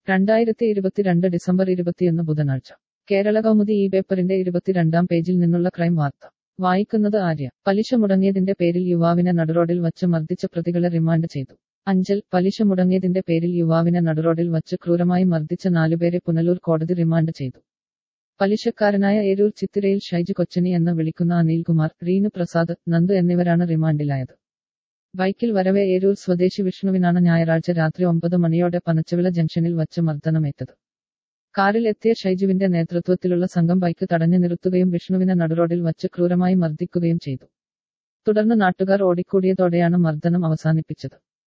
രണ്ടായിരത്തി ഇരുപത്തിരണ്ട് ഡിസംബർ ഇരുപത്തിയൊന്ന് ബുധനാഴ്ച കേരള കൗമുദി ഈ പേപ്പറിന്റെ ഇരുപത്തിരണ്ടാം പേജിൽ നിന്നുള്ള ക്രൈം വാർത്ത വായിക്കുന്നത് ആര്യ പലിശ മുടങ്ങിയതിന്റെ പേരിൽ യുവാവിനെ നടുറോഡിൽ വച്ച് മർദ്ദിച്ച പ്രതികളെ റിമാൻഡ് ചെയ്തു അഞ്ചൽ പലിശ മുടങ്ങിയതിന്റെ പേരിൽ യുവാവിനെ നടുറോഡിൽ വച്ച് ക്രൂരമായി മർദ്ദിച്ച നാലുപേരെ പുനലൂർ കോടതി റിമാൻഡ് ചെയ്തു പലിശക്കാരനായ ഏരൂർ ചിത്തിരയിൽ ഷൈജു കൊച്ചനി എന്ന് വിളിക്കുന്ന അനിൽകുമാർ റീനു പ്രസാദ് നന്ദു എന്നിവരാണ് റിമാൻഡിലായത് ബൈക്കിൽ വരവെ ഏരൂർ സ്വദേശി വിഷ്ണുവിനാണ് ഞായറാഴ്ച രാത്രി ഒമ്പത് മണിയോടെ പനച്ചവിള ജംഗ്ഷനിൽ വച്ച് മർദ്ദനമേറ്റത് കാറിൽ എത്തിയ ഷൈജുവിന്റെ നേതൃത്വത്തിലുള്ള സംഘം ബൈക്ക് തടഞ്ഞു നിർത്തുകയും വിഷ്ണുവിനെ നടുറോഡിൽ വച്ച് ക്രൂരമായി മർദ്ദിക്കുകയും ചെയ്തു തുടർന്ന് നാട്ടുകാർ ഓടിക്കൂടിയതോടെയാണ് മർദ്ദനം അവസാനിപ്പിച്ചത്